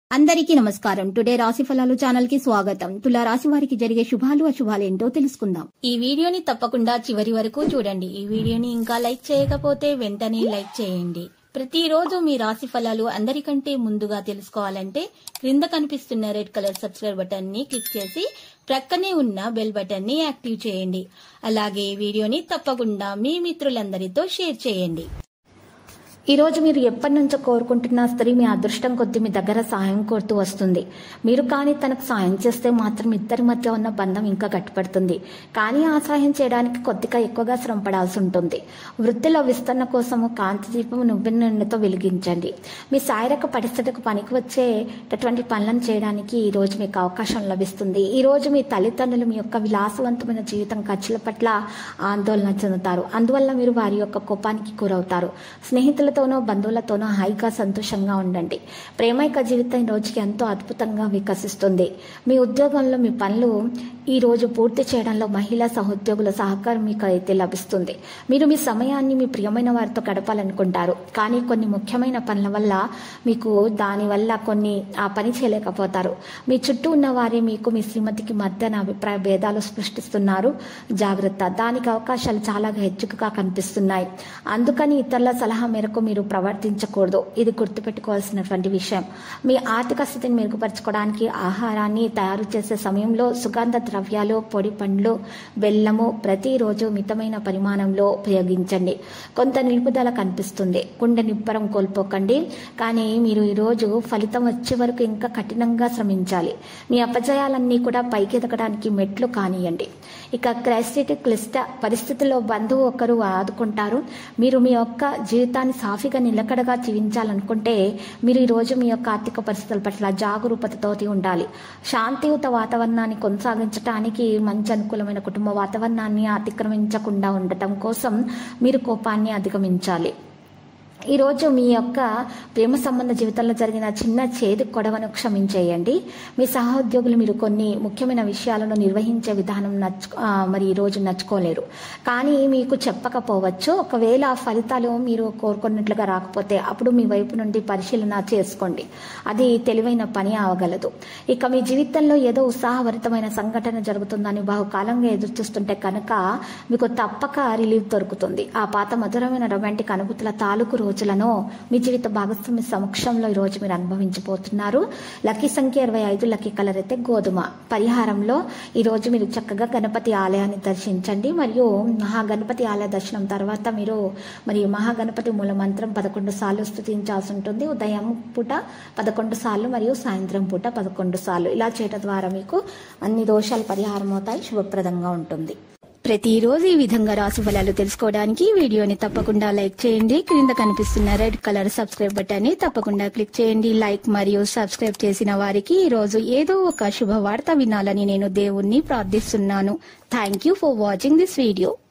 అందరికీ నమస్కారం టుడే రాశి ఫలాలు ఛానల్ కి స్వాగతం తులా రాశి వారికి జరిగే శుభాలు అశుభాలు ఏంటో తెలుసుకుందాం ఈ వీడియోని తప్పకుండా చివరి వరకు చూడండి ఈ వీడియోని ఇంకా లైక్ చేయకపోతే వెంటనే లైక్ చేయండి ప్రతిరోజు మీ రాశి ఫలాలు అందరికంటే ముందుగా తెలుసుకోవాలంటే క్రింద కనిపిస్తున్న రెడ్ కలర్ సబ్స్క్రైబ్ బటన్ ని క్లిక్ చేసి ప్రక్కనే ఉన్న బెల్ బటన్ ని యాక్టివ్ చేయండి అలాగే ఈ వీడియోని తప్పకుండా మీ మిత్రులందరితో షేర్ చేయండి ఈ రోజు మీరు ఎప్పటి నుంచో కోరుకుంటున్న స్త్రీ మీ అదృష్టం కొద్ది మీ దగ్గర సాయం కోరుతూ వస్తుంది మీరు కానీ తనకు సాయం చేస్తే మాత్రం ఇద్దరి మధ్య ఉన్న బంధం ఇంకా గట్టిపడుతుంది కానీ ఆ సాయం చేయడానికి కొద్దిగా ఎక్కువగా శ్రమ పడాల్సి ఉంటుంది వృత్తిలో విస్తరణ కోసము కాంతి దీపం నువ్వెన్నెన్నతో వెలిగించండి మీ శారీరక పరిస్థితికి పనికి వచ్చేటటువంటి పనులను చేయడానికి ఈ రోజు మీకు అవకాశం లభిస్తుంది ఈ రోజు మీ తల్లిదండ్రులు మీ యొక్క విలాసవంతమైన జీవితం ఖర్చుల పట్ల ఆందోళన చెందుతారు అందువల్ల మీరు వారి యొక్క కోపానికి గురవుతారు స్నేహితులతోనో బంధువులతోనో హాయిగా సంతోషంగా ఉండండి ప్రేమైక జీవితం ఈ రోజుకి ఎంతో అద్భుతంగా వికసిస్తుంది మీ ఉద్యోగంలో మీ పనులు ఈ రోజు పూర్తి చేయడంలో మహిళా సహోద్యోగుల సహకారం మీకు అయితే లభిస్తుంది మీరు మీ సమయాన్ని మీ ప్రియమైన వారితో గడపాలనుకుంటారు కానీ కొన్ని ముఖ్యమైన పనుల వల్ల మీకు దానివల్ల కొన్ని ఆ పని చేయలేకపోతారు మీ చుట్టూ ఉన్న వారే మీకు మీ శ్రీమతికి మధ్యన అభిప్రాయ భేదాలు సృష్టిస్తున్నారు జాగ్రత్త దానికి అవకాశాలు చాలా హెచ్చుకగా కనిపిస్తున్నాయి అందుకని ఇతరుల సలహా మేరకు మీరు ప్రవర్తించకూడదు ఇది గుర్తుపెట్టుకోవాల్సినటువంటి విషయం మీ ఆర్థిక స్థితిని మెరుగుపరచుకోవడానికి ఆహారాన్ని తయారు చేసే సమయంలో సుగంధ ద్రవ్యాలు పొడి పండ్లు బెల్లము ప్రతిరోజు మితమైన పరిమాణంలో ఉపయోగించండి కొంత నిలుపుదల కనిపిస్తుంది గుండె నిబ్బరం కోల్పోకండి కానీ మీరు ఈరోజు ఫలితం వచ్చే వరకు ఇంకా కఠినంగా శ్రమించాలి మీ అపజయాలన్నీ కూడా పైకెదగడానికి మెట్లు కానియండి ఇక క్రైస్టిక్ క్లిష్ట పరిస్థితుల్లో బంధువు ఒకరు ఆదుకుంటారు మీరు మీ యొక్క జీవితాన్ని సాఫీగా నిలకడగా జీవించాలనుకుంటే మీరు ఈరోజు మీ యొక్క ఆర్థిక పరిస్థితుల పట్ల జాగరూకతతోటి ఉండాలి శాంతియుత వాతావరణాన్ని కొనసాగించడానికి మంచి అనుకూలమైన కుటుంబ వాతావరణాన్ని అతిక్రమించకుండా ఉండటం కోసం మీరు కోపాన్ని అధిగమించాలి ఈరోజు మీ యొక్క ప్రేమ సంబంధ జీవితంలో జరిగిన చిన్న చేదు కొడవను క్షమించేయండి మీ సహోద్యోగులు మీరు కొన్ని ముఖ్యమైన విషయాలను నిర్వహించే విధానం నచ్చు ఆ, మరి ఈరోజు నచ్చుకోలేరు కానీ మీకు చెప్పకపోవచ్చు ఒకవేళ ఆ ఫలితాలు మీరు కోరుకున్నట్లుగా రాకపోతే అప్పుడు మీ వైపు నుండి పరిశీలన చేసుకోండి అది తెలివైన పని అవగలదు ఇక మీ జీవితంలో ఏదో ఉత్సాహభరితమైన సంఘటన జరుగుతుందని బహుకాలంగా ఎదురు చూస్తుంటే కనుక మీకు తప్పక రిలీఫ్ దొరుకుతుంది ఆ పాత మధురమైన రొమాంటిక్ అనుభూతుల తాలూకు రోజులను మీ జీవిత భాగస్వామి సమక్షంలో ఈరోజు మీరు అనుభవించబోతున్నారు లక్కీ సంఖ్య ఇరవై ఐదు లక్కీ కలర్ అయితే గోధుమ పరిహారంలో ఈరోజు మీరు చక్కగా గణపతి ఆలయాన్ని దర్శించండి మరియు మహాగణపతి ఆలయ దర్శనం తర్వాత మీరు మరి మహాగణపతి మూల మంత్రం పదకొండు సార్లు స్థుతించాల్సి ఉంటుంది ఉదయం పూట పదకొండు సార్లు మరియు సాయంత్రం పూట పదకొండు సార్లు ఇలా చేయడం ద్వారా మీకు అన్ని దోషాలు పరిహారం అవుతాయి శుభప్రదంగా ఉంటుంది ప్రతిరోజు ఈ విధంగా రాశి ఫలాలు తెలుసుకోవడానికి ఈ వీడియోని తప్పకుండా లైక్ చేయండి క్రింద కనిపిస్తున్న రెడ్ కలర్ సబ్స్క్రైబ్ బటన్ ని తప్పకుండా క్లిక్ చేయండి లైక్ మరియు సబ్స్క్రైబ్ చేసిన వారికి ఈ రోజు ఏదో ఒక శుభవార్త వినాలని నేను దేవుణ్ణి ప్రార్థిస్తున్నాను thank you for watching this video